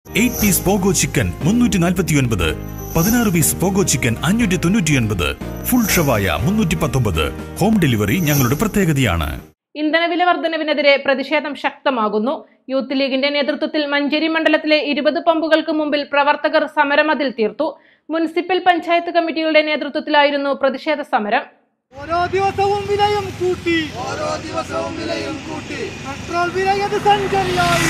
eight piece pogo chicken മുന്നൂറ്റി നാൽപ്പത്തി ഒൻപത് പതിനാറ് പീസ് പോഗോ ചിക്കൻ അഞ്ഞൂറ്റി തൊണ്ണൂറ്റി ഒൻപത് ഫുൾ ഷവായ മുന്നൂറ്റി പത്തൊമ്പത് ഹോം ഡെലിവറി ഞങ്ങളുടെ പ്രത്യേകതയാണ് ഇന്ധനവില വർധനവിനെതിരെ പ്രതിഷേധം ശക്തമാകുന്നു യൂത്ത് ലീഗിന്റെ നേതൃത്വത്തിൽ മഞ്ചേരി മണ്ഡലത്തിലെ ഇരുപത് പമ്പുകൾക്ക് മുമ്പിൽ പ്രവർത്തകർ സമരമതിൽ തീർത്തു മുനിസിപ്പൽ പഞ്ചായത്ത് കമ്മിറ്റികളുടെ നേതൃത്വത്തിലായിരുന്നു പ്രതിഷേധ സമരം ഓരോ ദിവസവും വിലയും കൂട്ടി ഓരോ ദിവസവും വിലയും കൂട്ടി പെട്രോൾ വിലയത് സഞ്ചരിയായി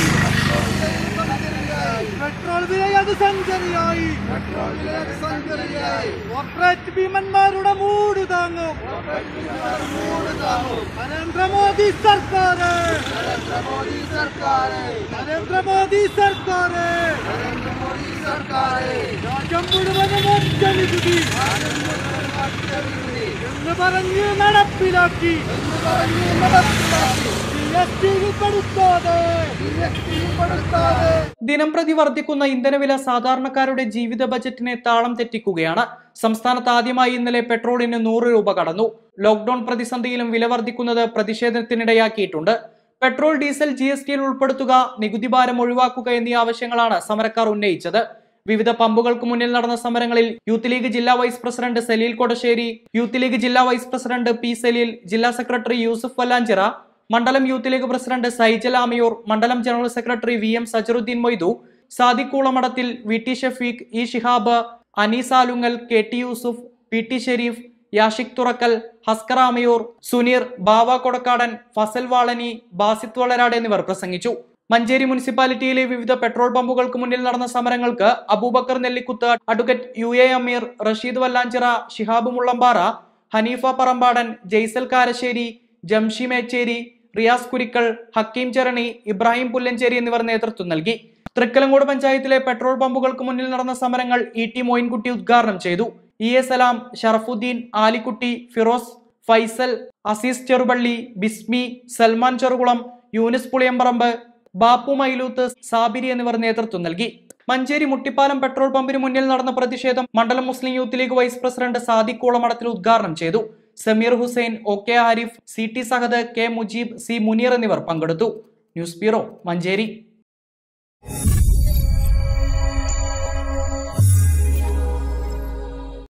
പെട്രോൾ വിലയത് സഞ്ചരിയായി പെട്രോൾ വിലയത് സഞ്ചരിയായി കോർപ്പറേറ്റ് ഭീമന്മാരുടെ മൂട് താങ്ങും നരേന്ദ്രമോദി സർക്കാർ നരേന്ദ്രമോദി സർക്കാർ നരേന്ദ്രമോദി സർക്കാർ നരേന്ദ്രമോദി സർക്കാർ രാജ്യം മുഴുവനും ഒറ്റ നികുതി എന്ന് പറഞ്ഞ് നടപ്പിലാക്കി എന്ന് പറഞ്ഞ് നടപ്പിലാക്കി ജി എസ് ടി പെടുത്താതെ ജി എസ് ടി പെടുത്താതെ ദിനംപ്രതി വർദ്ധിക്കുന്ന ഇന്ധനവില സാധാരണക്കാരുടെ ജീവിത ബജറ്റിനെ താളം തെറ്റിക്കുകയാണ് സംസ്ഥാനത്ത് ആദ്യമായി ഇന്നലെ പെട്രോളിന് നൂറ് രൂപ കടന്നു ലോക്ഡൌൺ പ്രതിസന്ധിയിലും വില വർദ്ധിക്കുന്നത് പ്രതിഷേധത്തിനിടയാക്കിയിട്ടുണ്ട് പെട്രോൾ ഡീസൽ ജി എസ് ടിയിൽ ഉൾപ്പെടുത്തുക നികുതി ഭാരം ഒഴിവാക്കുക എന്നീ ആവശ്യങ്ങളാണ് സമരക്കാർ ഉന്നയിച്ചത് വിവിധ പമ്പുകൾക്ക് മുന്നിൽ നടന്ന സമരങ്ങളിൽ യൂത്ത് ലീഗ് ജില്ലാ vice president Saleel Kodassery youth league ജില്ലാ വൈസ് പ്രസിഡന്റ് പി സലീൽ ജില്ലാ സെക്രട്ടറി യൂസുഫ് വല്ലാഞ്ചിറ മണ്ഡലം youth league president Saijal Amayur മണ്ഡലം general secretary V M Sajaruddin Moidu Sadiq Koolamadathil V T Shafeeq E Shihab Anees Alungal K T Yusuf P T Shareef Yashiq Thurakkal Haskar Amayur Suneer Bava Kodakkadan Fasal Valani Basith Valarad എന്നിവർ പ്രസംഗിച്ചു മഞ്ചേരി മുനിസിപ്പാലിറ്റിയിലെ വിവിധ പെട്രോൾ പമ്പുകൾക്ക് മുന്നിൽ നടന്ന സമരങ്ങൾക്ക് Abubakar Nellikuth advocate U A Ameer Rasheed Vallanchira Shihab Mullampara Hanifa Parambadan Jaisal Karassery Jamshi Mecheri Riyas Kurikkal Hakeem Cherani Ibrahim Pullancheri എന്നിവർ നേതൃത്വം നൽകി തൃക്കലങ്കോട് പഞ്ചായത്തിലെ പെട്രോൾ പമ്പുകൾക്ക് മുന്നിൽ നടന്ന സമരങ്ങൾ ഇ ടി മോയിൻകുട്ടി ഉദ്ഘാടനം ചെയ്തു ഇ എ സലാം ഷറഫുദ്ദീൻ ആലിക്കുട്ടി ഫിറോസ് ഫൈസൽ അസീസ് ചെറുപള്ളി ബിസ്മി സൽമാൻ ചെറുകുളം യൂനിസ് പുളിയമ്പറമ്പ് ബാപ്പു മൈലൂത്ത് സാബിരി എന്നിവർ നേതൃത്വം നൽകി മഞ്ചേരി മുട്ടിപ്പാലം പെട്രോൾ പമ്പിന് മുന്നിൽ നടന്ന പ്രതിഷേധം മണ്ഡലം മുസ്ലിം യൂത്ത് ലീഗ് വൈസ് പ്രസിഡന്റ് സാദിഖ് കൂളമടത്തിൽ ഉദ്ഘാടനം ചെയ്തു Sameer Hussain O K Arif C T Sahad K Mujeeb C Muneer എന്നിവർ പങ്കെടുത്തു ന്യൂസ് ബ്യൂറോ മഞ്ചേരി